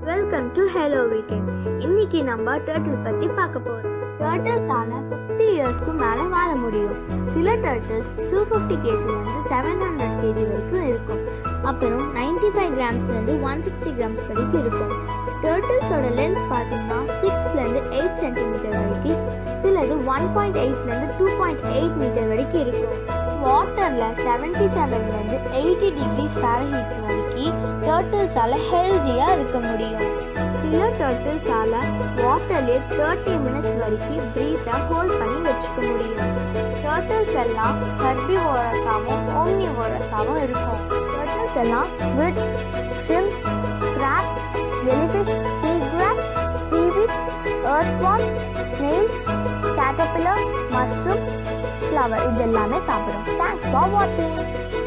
welcome to hello weekend இன்னைக்கு நம்ம turtle பத்தி பார்க்க போறோம் டர்ட்டில்ஸால ஃபிஃப்டி இயர்ஸ்க்கு மேல வாழ முடியும் சில டர்ட்டில்ஸ் டூ ஃபிஃப்டி கேஜிலேருந்து செவன் ஹண்ட்ரட் கேஜி வரைக்கும் இருக்கும் அப்புறம் நைன்டி ஃபைவ் கிராம்ஸ்லேருந்து ஒன் சிக்ஸ்டி கிராம்ஸ் வரைக்கும் இருக்கும் டர்ட்டில்ஸோட லென்த் பார்த்தீங்கன்னா சிக்ஸ்லேருந்து எயிட் சென்டிமீட்டர் வரைக்கும் சிலது ஒன் பாயிண்ட் எயிட்லேருந்து டூ பாயிண்ட் எயிட் மீட்டர் வரைக்கும் இருக்கும் வாட்டரில் செவன்டி செவன்லேருந்து எயிட்டி டிகிரிஸ் ஃபேரஹீட் வரைக்கும் டர்ட்டில்ஸால ஹெல்த்தியாக இருக்க முடியும் சில டர்ட்டில்ஸால வாட்டர்லேயே தேர்ட்டி மினிட்ஸ் வரைக்கும் ப்ரீத்தை ஹோல்ட் பண்ணி வச்சுக்க முடியும் டர்ட்டில்ஸ் எல்லாம் ஹெர்பிவோரஸாகவும் ஓம்னிவோரஸாகவும் இருக்கும் டர்ட்டில்ஸ் எல்லாம் squid shrimp crab jellyfish seagrass seaweed earthworms snail caterpillar mushroom flower இது எல்லாமே சாப்பிடும் தேங்க்ஸ் ஃபார் வாட்சிங்